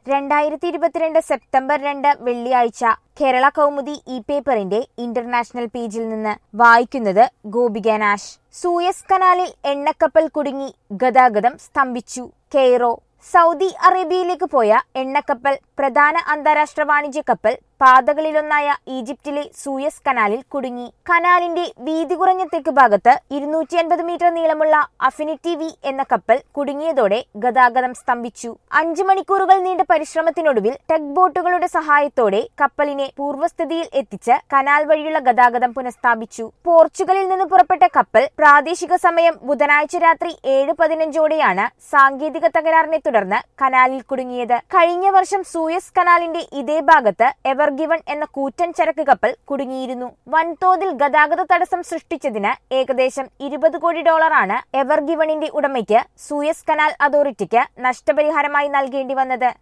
രണ്ടായിരത്തി ഇരുപത്തിരണ്ട് സെപ്റ്റംബർ രണ്ട് വെള്ളിയാഴ്ച കേരള കൗമുദി ഇ പേപ്പറിന്റെ ഇന്റർനാഷണൽ പേജിൽ നിന്ന് വായിക്കുന്നത് ഗോപിക നാഷ് സൂയസ് കനാലിൽ എണ്ണക്കപ്പൽ കുടുങ്ങി ഗതാഗതം സ്തംഭിച്ചു കെയ്റോ സൗദി അറേബ്യയിലേക്ക് പോയ എണ്ണക്കപ്പൽ പ്രധാന അന്താരാഷ്ട്ര വാണിജ്യ കപ്പൽ പാതകളിലൊന്നായ ഈജിപ്തിലെ സൂയസ് കനാലിൽ കുടുങ്ങി കനാലിന്റെ വീതി കുറഞ്ഞ തെക്ക് ഭാഗത്ത് ഇരുന്നൂറ്റി അൻപത് മീറ്റർ നീളമുള്ള അഫിനിറ്റി വി എന്ന കപ്പൽ കുടുങ്ങിയതോടെ ഗതാഗതം സ്തംഭിച്ചു അഞ്ചു മണിക്കൂറുകൾ നീണ്ട പരിശ്രമത്തിനൊടുവിൽ ടെക് ബോട്ടുകളുടെ സഹായത്തോടെ കപ്പലിനെ പൂർവ്വസ്ഥിതിയിൽ എത്തിച്ച് കനാൽ വഴിയുള്ള ഗതാഗതം പുനഃസ്ഥാപിച്ചു പോർച്ചുഗലിൽ നിന്ന് പുറപ്പെട്ട കപ്പൽ പ്രാദേശിക സമയം ബുധനാഴ്ച രാത്രി ഏഴ് പതിനഞ്ചോടെയാണ് സാങ്കേതിക തകരാറിനെ തുടർന്ന് കനാലിൽ കുടുങ്ങിയത് കഴിഞ്ഞ വർഷം സൂയസ് കനാലിന്റെ ഇതേ ഭാഗത്ത് എവർഗിവൺ എന്ന കൂറ്റൻ ചരക്ക് കപ്പൽ കുടുങ്ങിയിരുന്നു വൻതോതിൽ ഗതാഗത തടസ്സം സൃഷ്ടിച്ചതിന് ഏകദേശം ഇരുപത് കോടി ഡോളറാണ് എവർഗിവണിന്റെ ഉടമയ്ക്ക് സൂയസ് കനാൽ അതോറിറ്റിക്ക് നഷ്ടപരിഹാരമായി നൽകേണ്ടി വന്നത്